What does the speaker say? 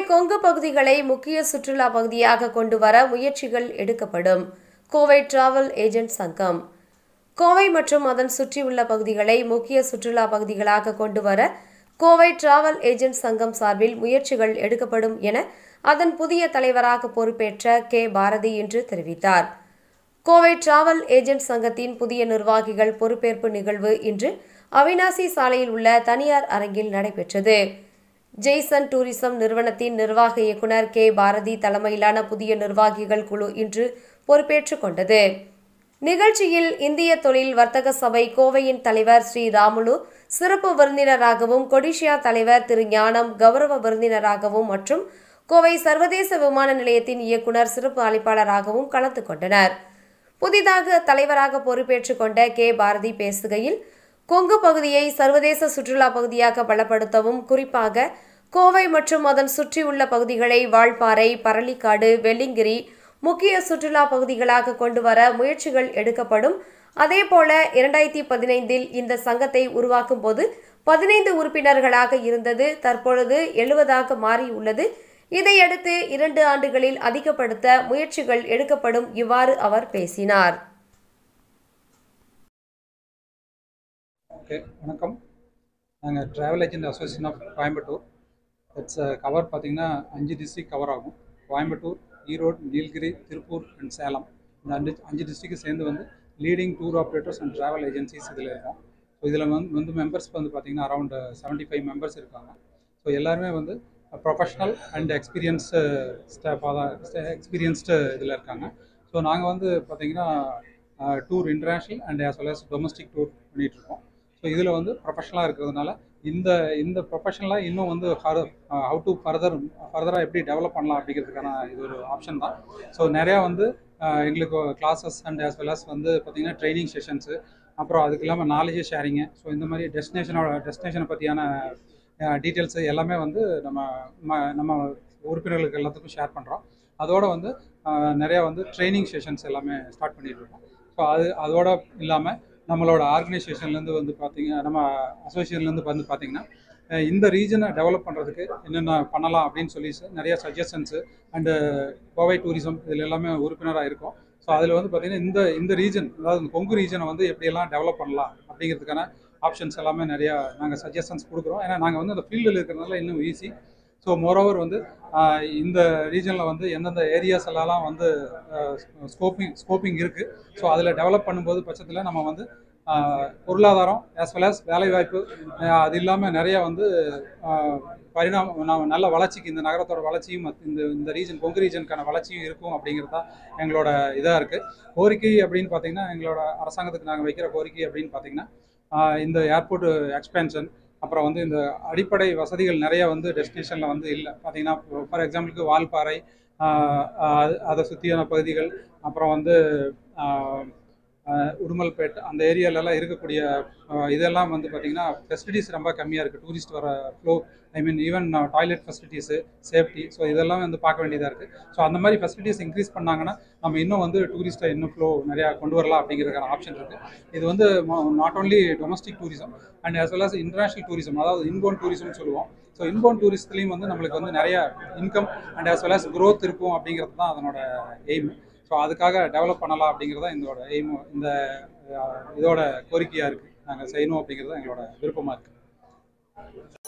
கொங்கு பகுதிகளை முக்கிய சுற்றுலா பகுதியாக கொண்டு வர முயற்சிகள் எடுக்கப்படும் கோவை டிராவல் ஏஜென்ட் சங்கம் கோவை மற்றும் அதன் சுற்றியுள்ள பகுதிகளை முக்கிய சுற்றுலா பகுதிகளாக கொண்டு வர கோவை டிராவல் ஏஜென்ட் சங்கம் சார்பில் முயற்சிகள் எடுக்கப்படும் என அதன் புதிய தலைவராக பொறுப்பேற்ற கே பாரதி இன்று தெரிவித்தார் கோவை டிராவல் ஏஜென்ட் சங்கத்தின் புதிய நிர்வாகிகள் பொறுப்பேற்பு நிகழ்வு இன்று அவினாசி சாலையில் உள்ள தனியார் அரங்கில் நடைபெற்றது ஜெய்சன் டூரிசம் நிறுவனத்தின் நிர்வாக இயக்குனர் கே பாரதி தலைமையிலான புதிய நிர்வாகிகள் குழு இன்று பொறுப்பேற்றுக் கொண்டது நிகழ்ச்சியில் இந்திய தொழில் வர்த்தக சபை கோவையின் தலைவர் ஸ்ரீ ராமுலு சிறப்பு விருந்தினராகவும் கொடிஷியா தலைவர் திரு ஞானம் கௌரவ விருந்தினராகவும் மற்றும் கோவை சர்வதேச விமான நிலையத்தின் இயக்குனர் சிறப்பு அழைப்பாளராகவும் கலந்து கொண்டனர் புதிதாக தலைவராக பொறுப்பேற்றுக் கொண்ட கே பாரதி பேசுகையில் கொங்கு பகுதியை சர்வதேச சுற்றுலா பகுதியாக பலப்படுத்தவும் குறிப்பாக கோவை மற்றும் அதன் சுற்றியுள்ள பகுதிகளை வால்பாறை பரளிக்காடு வெள்ளிங்கிரி முக்கிய சுற்றுலா பகுதிகளாக கொண்டு வர முயற்சிகள் எடுக்கப்படும் அதேபோல இரண்டாயிரத்தி பதினைந்தில் இந்த சங்கத்தை உருவாக்கும் போது பதினைந்து உறுப்பினர்களாக இருந்தது தற்பொழுது எழுபதாக மாறியுள்ளது இதையடுத்து இரண்டு ஆண்டுகளில் அதிகப்படுத்த முயற்சிகள் எடுக்கப்படும் இவ்வாறு அவர் பேசினார் ஓகே வணக்கம் நாங்கள் travel agent association of Coimbatore it's cover பார்த்தீங்கன்னா அஞ்சு டிஸ்ட்ரிக் கவர் ஆகும் கோயம்புத்தூர் ஈரோடு நீலகிரி திருப்பூர் அண்ட் சேலம் இந்த அஞ்சு அஞ்சு டிஸ்ட்ரிக்ட் சேர்ந்து வந்து leading tour operators and travel agencies இதில் இருக்கும் ஸோ இதில் வந்து வந்து மெம்பர்ஸ் வந்து பார்த்தீங்கன்னா அரௌண்ட் செவன்ட்டி ஃபைவ் மெம்பர்ஸ் இருக்காங்க ஸோ எல்லாருமே வந்து ப்ரொஃபஷ்னல் அண்ட் எக்ஸ்பீரியன்ஸ்டு ஸ்டாஃபாக தான் எக்ஸ்பீரியன்ஸ்டு இதில் இருக்காங்க ஸோ நாங்கள் வந்து பார்த்தீங்கன்னா tour international and as well as domestic tour பண்ணிகிட்ருக்கோம் ஸோ இதில் வந்து ப்ரொஃபஷனலாக இருக்கிறதுனால இந்த இந்த ப்ரொஃபஷனலாக இன்னும் வந்து ஹவு டு ஃபர்தர் ஃபர்தராக எப்படி டெவலப் பண்ணலாம் அப்படிங்கிறதுக்கான இது ஒரு ஆப்ஷன் தான் ஸோ நிறையா வந்து அஹ், எங்களுக்கு classes and as well as வந்து பார்த்திங்கன்னா ட்ரைனிங் செஷன்ஸு அப்புறம் அதுக்கு இல்லாமல் நாலேஜ் ஷேரிங்கு ஸோ இந்த மாதிரி டெஸ்டினேஷனோட டெஸ்டினேஷனை பற்றியான டீட்டெயில்ஸு எல்லாமே வந்து நம்ம ம- நம்ம உறுப்பினர்களுக்கு எல்லாத்துக்கும் ஷேர் பண்ணுறோம் அதோட வந்து அஹ், நிறையா வந்து ட்ரைனிங் செஷன்ஸ் எல்லாமே ஸ்டார்ட் பண்ணிட்டு இருக்கோம் ஸோ அது அதோட இல்லாமல் நம்மளோட ஆர்கனைசேஷன்லேருந்து வந்து பார்த்தீங்க நம்ம அசோசியேஷன்லேருந்து வந்து பார்த்தீங்கன்னா அஹ் இந்த ரீஜனை டெவலப் பண்ணுறதுக்கு என்னென்ன பண்ணலாம் அப்படின்னு சொல்லி ச- நிறைய சஜஷன்ஸு அண்டு கோவை டூரிசம் இதில் எல்லாமே உறுப்பினராக இருக்கும் ஸோ அதில் வந்து பார்த்தீங்கன்னா இந்த இந்த ரீஜன் அதாவது இந்த கொங்கு ரீஜனை வந்து எப்படியெல்லாம் டெவலப் பண்ணலாம் அப்படிங்கிறதுக்கான ஆப்ஷன்ஸ் எல்லாமே நிறையா நாங்கள் சஜஷன்ஸ் கொடுக்குறோம் ஏன்னா நாங்கள் வந்து அந்த ஃபீல்டில் இருக்கிறதுனால இன்னும் ஈஸி ஸோ மோரோவர் வந்து ஆஹ் இந்த ரீஜனில் வந்து எந்தெந்த ஏரியாஸ் எல்லாம் வந்து ஸ்கோப்பிங் ஸ்கோப்பிங் இருக்குது ஸோ அதில் டெவலப் பண்ணும்போது பட்சத்தில் நம்ம வந்து ஆஹ் பொருளாதாரம் ஆஸ் வெல் as வேலைவாய்ப்பு ஆஹ் அது இல்லாமல் நிறைய வந்து ஆஹ் பரிணாம நான் நல்ல வளர்ச்சிக்கு இந்த நகரத்தோட வளர்ச்சியும் மத்- இந்த இந்த ரீஜன் கொங்கு ரீஜனுக்கான வளர்ச்சியும் இருக்கும் அப்படிங்கிறது தான் எங்களோட இதாக இருக்குது கோரிக்கை அப்படின்னு பார்த்தீங்கன்னா எங்களோட அரசாங்கத்துக்கு நாங்கள் வைக்கிற கோரிக்கை அப்படின்னு பார்த்தீங்கன்னா ஆஹ் இந்த ஏர்போர்ட் எக்ஸ்பென்ஷன் அப்புறம் வந்து இந்த அடிப்படை வசதிகள் நிறைய வந்து டெஸ்டினேஷனில் வந்து இல்லை பார்த்தீங்கன்னா ஃபார் எக்ஸாம்பிளுக்கு வால்பாறை ஆஹ் ஆஹ் அதை சுற்றியான பகுதிகள் அப்புறம் வந்து ஆஹ் ஆஹ் உடுமல்பேட் அந்த ஏரியாலலாம் இருக்கக்கூடிய ஆஹ் இதெல்லாம் வந்து பார்த்திங்கன்னா ஃபெசிலிட்டிஸ் ரொம்ப கம்மியாக இருக்குது டூரிஸ்ட் வர flow I mean even toilet facilities safety so இதெல்லாம் வந்து பார்க்க வேண்டியதாக இருக்குது ஸோ அந்த மாதிரி ஃபெசிலிட்டிஸ் இன்க்ரீஸ் பண்ணாங்கன்னா நம்ம இன்னும் வந்து டூரிஸ்ட்டை இன்னும் ஃப்ளோ நிறையா கொண்டு வரலாம் அப்படிங்கிறதுக்கான ஆப்ஷன் இருக்குது இது வந்து not only domestic tourism and as well as international tourism அதாவது இன்பவுண்ட் டூரிசம்னு சொல்லுவோம் ஸோ இன்பவுண்ட் டூரிஸ்ட்லேயும் வந்து நம்மளுக்கு வந்து நிறைய income and as well as growth இருக்கும் அப்படிங்கிறது தான் அதனோட எய்ம் ஸோ அதுக்காக டெவலப் பண்ணலாம் அப்படிங்கிறது தான் இதோட எய்ம் இந்த அஹ், இதோட கோரிக்கையாக இருக்குது நாங்கள் செய்யணும் அப்படிங்கிறது தான் எங்களோட விருப்பமாக இருக்குது